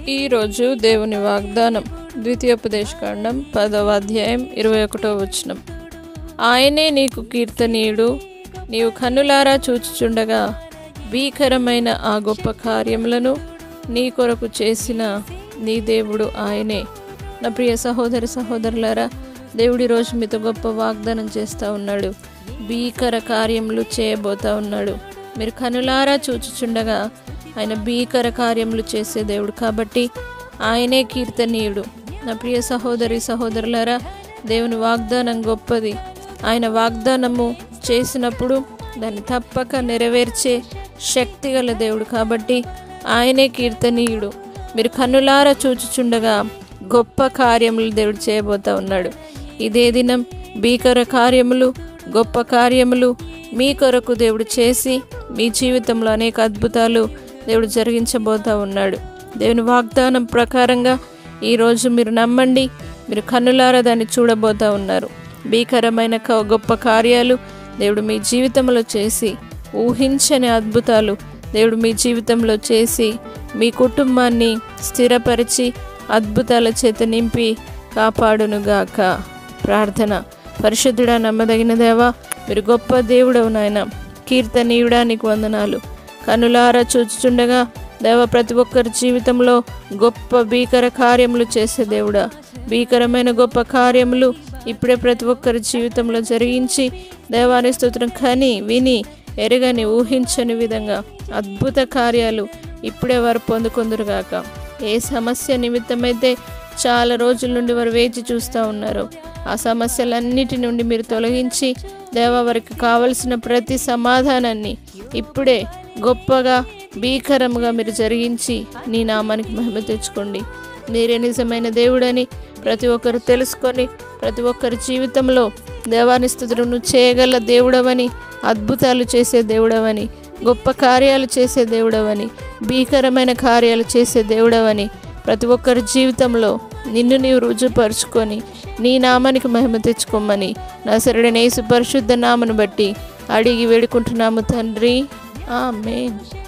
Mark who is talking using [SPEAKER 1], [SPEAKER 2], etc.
[SPEAKER 1] ఈరోజు దేవుని వాగ్దానం ద్వితీయోపదేశకాండం పదవ అధ్యాయం ఇరవై ఒకటో వచనం ఆయనే నీకు కీర్తనీయుడు నీవు కన్నులారా చూచుచుండగా భీకరమైన ఆ గొప్ప కార్యములను నీ కొరకు చేసిన నీ దేవుడు ఆయనే నా ప్రియ సహోదరి సహోదరులారా దేవుడి రోజు మీతో గొప్ప వాగ్దానం చేస్తూ ఉన్నాడు భీకర కార్యములు చేయబోతా ఉన్నాడు మీరు కనులారా చూచుచుండగా ఆయన భీకర కార్యములు చేసే దేవుడు కాబట్టి ఆయనే కీర్తనీయుడు నా ప్రియ సహోదరి సహోదరులారా దేవుని వాగ్దానం గొప్పది ఆయన వాగ్దానము చేసినప్పుడు దాన్ని తప్పక నెరవేర్చే శక్తి గల దేవుడు కాబట్టి ఆయనే కీర్తనీయుడు మీరు కన్నులారా చూచుచుండగా గొప్ప కార్యములు దేవుడు చేయబోతా ఉన్నాడు ఇదే దినం భీకర కార్యములు గొప్ప కార్యములు మీ కొరకు దేవుడు చేసి మీ జీవితంలో అనేక అద్భుతాలు దేవుడు జరిగించబోతా ఉన్నాడు దేవుని వాగ్దానం ప్రకారంగా ఈరోజు మీరు నమ్మండి మీరు కన్నులారా దాన్ని చూడబోతా ఉన్నారు భీకరమైన క- గొప్ప కార్యాలు దేవుడు మీ జీవితంలో చేసి ఊహించని అద్భుతాలు దేవుడు మీ జీవితంలో చేసి మీ కుటుంబాన్ని స్థిరపరిచి అద్భుతాల చేత నింపి కాపాడునుగాక ప్రార్థన పరిశుద్ధుడా నమ్మదగిన దేవా మీరు గొప్ప దేవుడవు నాయన కీర్తనీయుడా నీకు వందనాలు కనులారా చూచుచుండగా దేవ ప్రతి ఒక్కరి జీవితంలో గొప్ప భీకర కార్యములు చేసే దేవుడా భీకరమైన గొప్ప కార్యములు ఇప్పుడే ప్రతి ఒక్కరి జీవితంలో జరిగించి దేవాని స్తోత్రం కని విని ఎరగని ఊహించని విధంగా అద్భుత కార్యాలు ఇప్పుడే వారు పొందుకొందురుగాక ఏ సమస్య నిమిత్తమైతే చాలా రోజుల నుండి వారు వేచి చూస్తూ ఉన్నారు ఆ సమస్యలన్నిటి నుండి మీరు తొలగించి దేవా వారికి కావలసిన ప్రతి సమాధానాన్ని ఇప్పుడే గొప్పగా భీకరముగా మీరు జరిగించి నీ నామానికి మహిమ తెచ్చుకోండి మీరే నిజమైన దేవుడని ప్రతి ఒక్కరు తెలుసుకొని ప్రతి ఒక్కరి జీవితంలో దేవాని స్థుతులను చేయగల దేవుడవని అద్భుతాలు చేసే దేవుడవని గొప్ప కార్యాలు చేసే దేవుడవని భీకరమైన కార్యాలు చేసే దేవుడవని ప్రతి ఒక్కరి జీవితంలో నిన్ను నీవు రుజుపరుచుకొని నీ నామానికి మహిమ తెచ్చుకోమని నా సరుడైన యేసు పరిశుద్ధ నామను బట్టి అడిగి వేడుకుంటున్నాము తండ్రి ఆమేన్